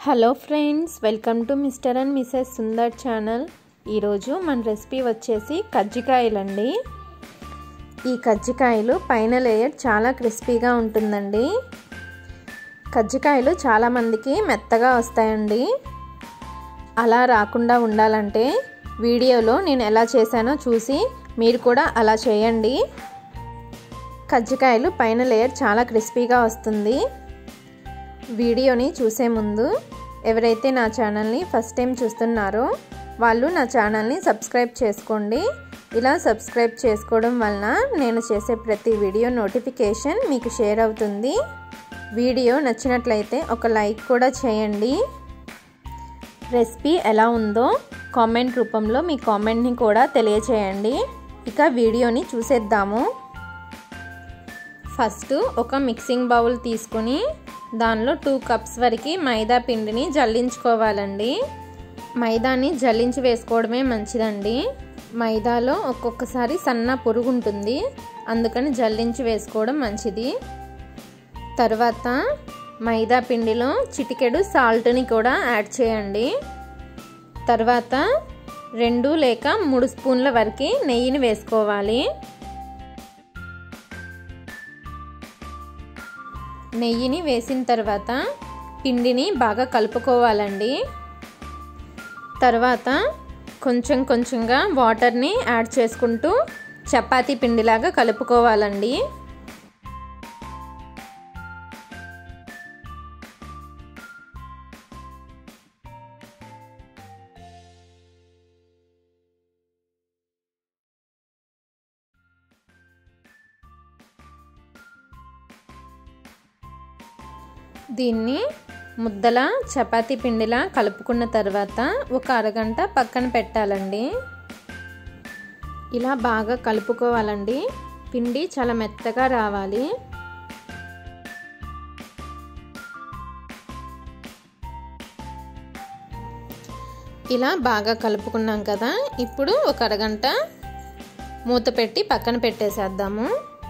hello friends welcome to mister and misses Sundar channel ఈరోజు మన recipe వచ్చేసి కజ్జికాయలండి ఈ కజ్జికాయలు పైన లేయర్ చాలా క్రిస్పీగా ఉంటుందండి కజ్జికాయలు చాలామందికి మెత్తగా వస్తాయండి అలా రాకుండా ఉండాలంటే వీడియోలో నేను ఎలా చేశానో చూసి మీరు కూడా అలా చేయండి కజ్జికాయలు పైన లేయర్ చాలా క్రిస్పీగా వస్తుంది వీడియోని చూసే ముందు ఎవరైతే నా ఛానల్ని ఫస్ట్ టైం చూస్తున్నారో వాళ్ళు నా ఛానల్ని సబ్స్క్రైబ్ చేసుకోండి ఇలా సబ్స్క్రైబ్ చేసుకోవడం వలన నేను చేసే ప్రతి వీడియో నోటిఫికేషన్ మీకు షేర్ అవుతుంది వీడియో నచ్చినట్లయితే ఒక లైక్ కూడా చేయండి రెసిపీ ఎలా ఉందో కామెంట్ రూపంలో మీ కామెంట్ని కూడా తెలియచేయండి ఇక వీడియోని చూసేద్దాము ఫస్ట్ ఒక మిక్సింగ్ బౌల్ తీసుకుని దానిలో టూ కప్స్ వరకు మైదా పిండిని జల్లించుకోవాలండి మైదాని జల్లించి వేసుకోవడమే మంచిదండి మైదాలో ఒక్కొక్కసారి సన్న పురుగు ఉంటుంది అందుకని జల్లించి వేసుకోవడం మంచిది తర్వాత మైదా పిండిలో చిటికెడు సాల్ట్ని కూడా యాడ్ చేయండి తర్వాత రెండు లేక మూడు స్పూన్ల వరకు నెయ్యిని వేసుకోవాలి నెయ్యిని వేసిన తర్వాత పిండిని బాగా కలుపుకోవాలండి తర్వాత కొంచెం కొంచెంగా వాటర్ని యాడ్ చేసుకుంటూ చపాతీ పిండిలాగా కలుపుకోవాలండి దీన్ని ముద్దల చపాతీ పిండిలా కలుపుకున్న తర్వాత ఒక అరగంట పక్కన పెట్టాలండి ఇలా బాగా కలుపుకోవాలండి పిండి చాలా మెత్తగా రావాలి ఇలా బాగా కలుపుకున్నాం కదా ఇప్పుడు ఒక అరగంట మూత పెట్టి పక్కన పెట్టేసేద్దాము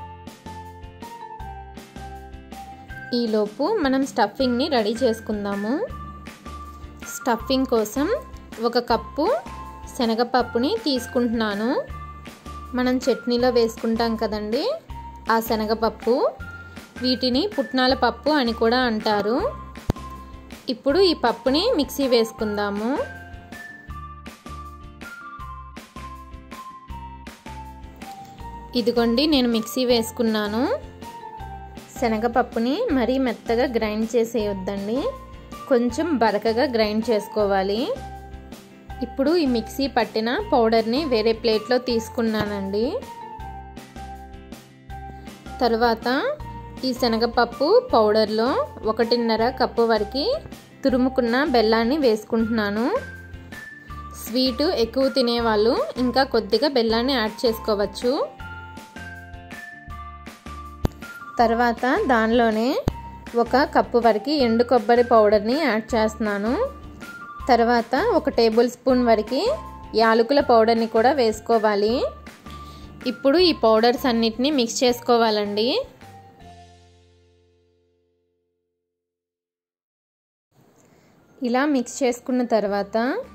ఈలోపు మనం స్టఫింగ్ని రెడీ చేసుకుందాము స్టఫింగ్ కోసం ఒక కప్పు శనగపప్పుని తీసుకుంటున్నాను మనం చట్నీలో వేసుకుంటాం కదండి ఆ శనగపప్పు వీటిని పుట్నాల పప్పు అని కూడా అంటారు ఇప్పుడు ఈ పప్పుని మిక్సీ వేసుకుందాము ఇదిగోండి నేను మిక్సీ వేసుకున్నాను శనగపప్పుని మరీ మెత్తగా గ్రైండ్ చేసేయొద్దండి కొంచెం బరకగా గ్రైండ్ చేసుకోవాలి ఇప్పుడు ఈ మిక్సీ పట్టిన పౌడర్ని వేరే ప్లేట్లో తీసుకున్నానండి తర్వాత ఈ శనగపప్పు పౌడర్లో ఒకటిన్నర కప్పు వరకు తురుముకున్న బెల్లాన్ని వేసుకుంటున్నాను స్వీటు ఎక్కువ తినేవాళ్ళు ఇంకా కొద్దిగా బెల్లాన్ని యాడ్ చేసుకోవచ్చు తర్వాత దానిలోనే ఒక కప్పు వరకు ఎండు కొబ్బరి పౌడర్ని యాడ్ చేస్తున్నాను తర్వాత ఒక టేబుల్ స్పూన్ వరకు యాలకుల పౌడర్ని కూడా వేసుకోవాలి ఇప్పుడు ఈ పౌడర్స్ అన్నిటిని మిక్స్ చేసుకోవాలండి ఇలా మిక్స్ చేసుకున్న తర్వాత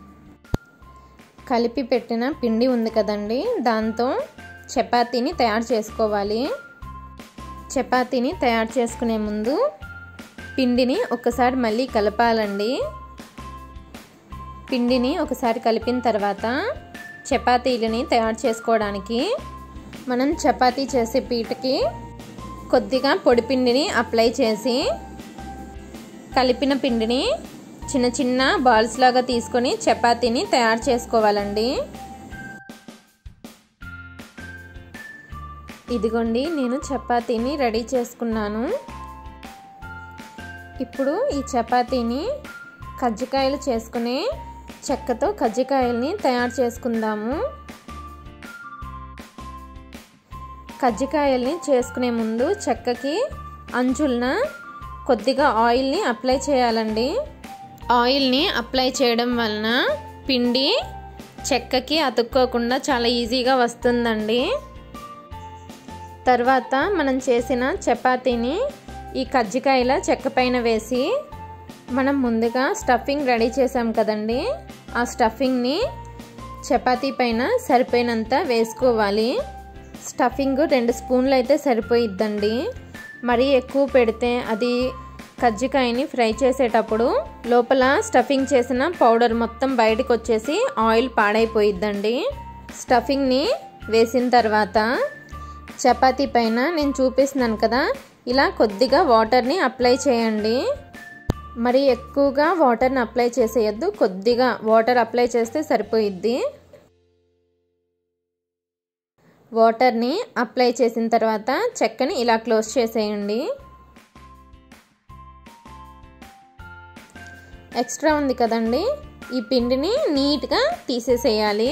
కలిపి పెట్టిన పిండి ఉంది కదండి దాంతో చపాతీని తయారు చేసుకోవాలి చపాతీని తయారు చేసుకునే ముందు పిండిని ఒకసారి మళ్ళీ కలపాలండి పిండిని ఒకసారి కలిపిన తర్వాత చపాతీలని తయారు చేసుకోవడానికి మనం చపాతీ చేసే పీటకి కొద్దిగా పొడి పిండిని అప్లై చేసి కలిపిన పిండిని చిన్న చిన్న బాల్స్ లాగా తీసుకొని చపాతీని తయారు చేసుకోవాలండి ఇదిగోండి నేను చపాతీని రెడీ చేసుకున్నాను ఇప్పుడు ఈ చపాతీని కజ్జికాయలు చేసుకునే చెక్కతో కజ్జికాయల్ని తయారు చేసుకుందాము కజ్జికాయల్ని చేసుకునే ముందు చెక్కకి అంచులన కొద్దిగా ఆయిల్ని అప్లై చేయాలండి ఆయిల్ని అప్లై చేయడం వలన పిండి చెక్కకి అతుక్కోకుండా చాలా ఈజీగా వస్తుందండి తర్వాత మనం చేసిన చపాతీని ఈ కజ్జికాయల చెక్క పైన వేసి మనం ముందుగా స్టఫింగ్ రెడీ చేసాం కదండి ఆ స్టఫింగ్ని చపాతీ పైన సరిపోయినంత వేసుకోవాలి స్టఫింగ్ రెండు స్పూన్లు అయితే సరిపోయిద్దండి మరీ ఎక్కువ పెడితే అది కజ్జికాయని ఫ్రై చేసేటప్పుడు లోపల స్టఫింగ్ చేసిన పౌడర్ మొత్తం బయటకు వచ్చేసి ఆయిల్ పాడైపోయిద్దండి స్టఫింగ్ని వేసిన తర్వాత చపాతీ పైన నేను చూపిస్తున్నాను కదా ఇలా కొద్దిగా వాటర్ని అప్లై చేయండి మరి ఎక్కువగా వాటర్ని అప్లై చేసేయద్దు కొద్దిగా వాటర్ అప్లై చేస్తే సరిపోయిద్ది వాటర్ని అప్లై చేసిన తర్వాత చెక్కని ఇలా క్లోజ్ చేసేయండి ఎక్స్ట్రా ఉంది కదండి ఈ పిండిని నీట్గా తీసేసేయాలి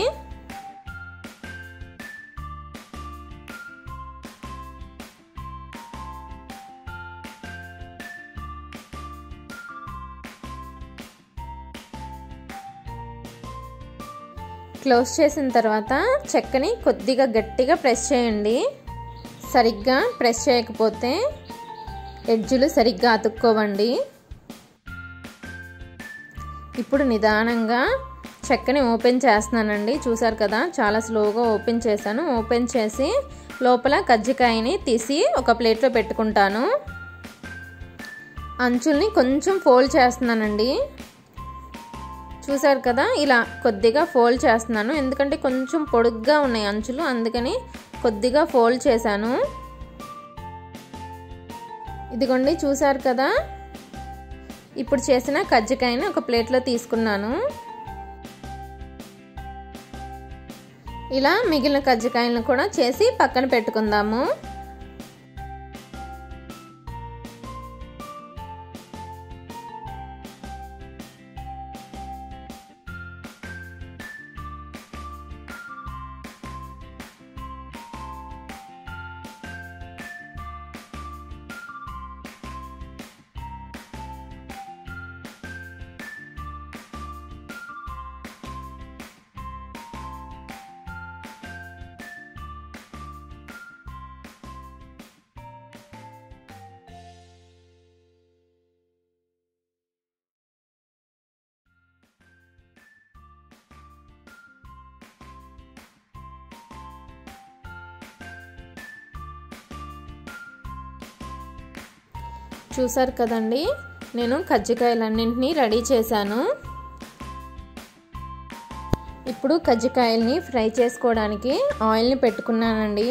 క్లోజ్ చేసిన తర్వాత చెక్కని కొద్దిగా గట్టిగా ప్రెస్ చేయండి సరిగ్గా ప్రెస్ చేయకపోతే ఎడ్జులు సరిగ్గా అతుక్కోవండి ఇప్పుడు నిదానంగా చెక్కని ఓపెన్ చేస్తున్నానండి చూసారు కదా చాలా స్లోగా ఓపెన్ చేశాను ఓపెన్ చేసి లోపల కజ్జికాయని తీసి ఒక ప్లేట్లో పెట్టుకుంటాను అంచుల్ని కొంచెం ఫోల్డ్ చేస్తున్నానండి చూసారు కదా ఇలా కొద్దిగా ఫోల్డ్ చేస్తున్నాను ఎందుకంటే కొంచెం పొడుగ్గా ఉన్నాయి అంచులు అందుకని కొద్దిగా ఫోల్డ్ చేశాను ఇదిగోండి చూసారు కదా ఇప్పుడు చేసిన కజ్జికాయని ఒక ప్లేట్లో తీసుకున్నాను ఇలా మిగిలిన కజ్జికాయలను కూడా చేసి పక్కన పెట్టుకుందాము చూసారు కదండి నేను కజ్జికాయలన్నింటినీ రెడీ చేశాను ఇప్పుడు కజ్జికాయల్ని ఫ్రై చేసుకోవడానికి ఆయిల్ని పెట్టుకున్నానండి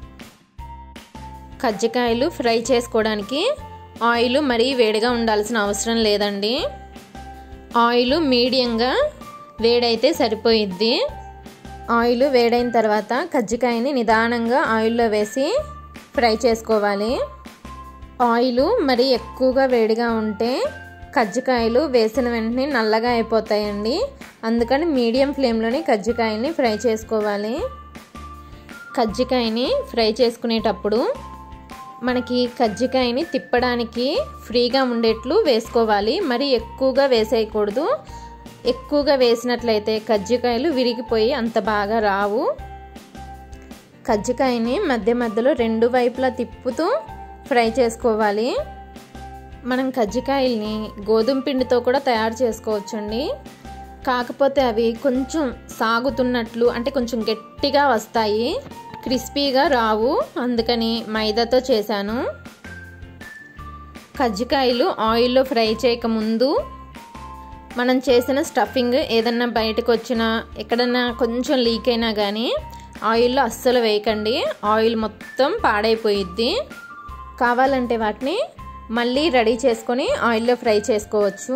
కజ్జికాయలు ఫ్రై చేసుకోవడానికి ఆయిల్ మరీ వేడిగా ఉండాల్సిన అవసరం లేదండి ఆయిల్ మీడియంగా వేడైతే సరిపోయిద్ది ఆయిల్ వేడైన తర్వాత కజ్జికాయని నిదానంగా ఆయిల్లో వేసి ఫ్రై చేసుకోవాలి ఆయిల్ మరీ ఎక్కువగా వేడిగా ఉంటే కజ్జికాయలు వేసిన వెంటనే నల్లగా అయిపోతాయండి అందుకని మీడియం ఫ్లేమ్లోనే కజ్జికాయని ఫ్రై చేసుకోవాలి కజ్జికాయని ఫ్రై చేసుకునేటప్పుడు మనకి కజ్జికాయని తిప్పడానికి ఫ్రీగా ఉండేట్లు వేసుకోవాలి మరి ఎక్కువగా వేసేయకూడదు ఎక్కువగా వేసినట్లయితే కజ్జికాయలు విరిగిపోయి అంత బాగా రావు కజ్జికాయని మధ్య మధ్యలో రెండు వైపులా తిప్పుతూ ఫ్రై చేసుకోవాలి మనం కజ్జికాయల్ని గోధుమ పిండితో కూడా తయారు చేసుకోవచ్చండి కాకపోతే అవి కొంచెం సాగుతున్నట్లు అంటే కొంచెం గట్టిగా వస్తాయి క్రిస్పీగా రావు అందుకని మైదాతో చేశాను కజ్జికాయలు ఆయిల్లో ఫ్రై చేయకముందు మనం చేసిన స్టఫింగ్ ఏదన్నా బయటకు వచ్చినా ఎక్కడన్నా కొంచెం లీక్ అయినా కానీ ఆయిల్లో అస్సలు వేయకండి ఆయిల్ మొత్తం పాడైపోయిద్ది కావాలంటే వాటిని మళ్ళీ రెడీ చేసుకొని ఆయిల్లో ఫ్రై చేసుకోవచ్చు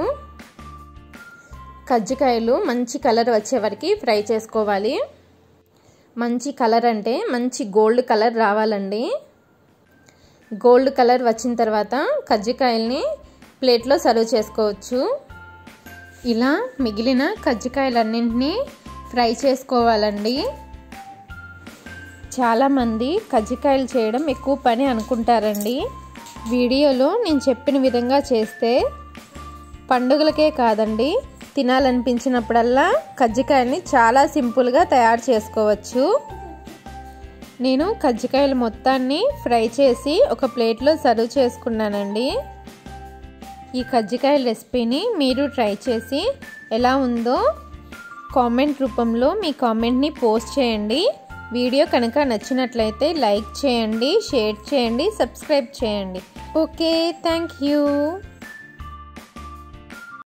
కజ్జికాయలు మంచి కలర్ వచ్చే వరకు ఫ్రై చేసుకోవాలి మంచి కలర్ అంటే మంచి గోల్డ్ కలర్ రావాలండి గోల్డ్ కలర్ వచ్చిన తర్వాత కజ్జికాయల్ని ప్లేట్లో సర్వ్ చేసుకోవచ్చు ఇలా మిగిలిన కజ్జికాయలన్నింటినీ ఫ్రై చేసుకోవాలండి చాలామంది కజ్జికాయలు చేయడం ఎక్కువ పని అనుకుంటారండి వీడియోలో నేను చెప్పిన విధంగా చేస్తే పండుగలకే కాదండి తినాలనిపించినప్పుడల్లా కజ్జికాయని చాలా సింపుల్గా తయారు చేసుకోవచ్చు నేను కజ్జికాయలు మొత్తాన్ని ఫ్రై చేసి ఒక ప్లేట్లో సర్వ్ చేసుకున్నానండి ఈ కజ్జికాయల రెసిపీని మీరు ట్రై చేసి ఎలా ఉందో కామెంట్ రూపంలో మీ కామెంట్ని పోస్ట్ చేయండి వీడియో కనుక నచ్చినట్లయితే లైక్ చేయండి షేర్ చేయండి సబ్స్క్రైబ్ చేయండి ఓకే థ్యాంక్ యూ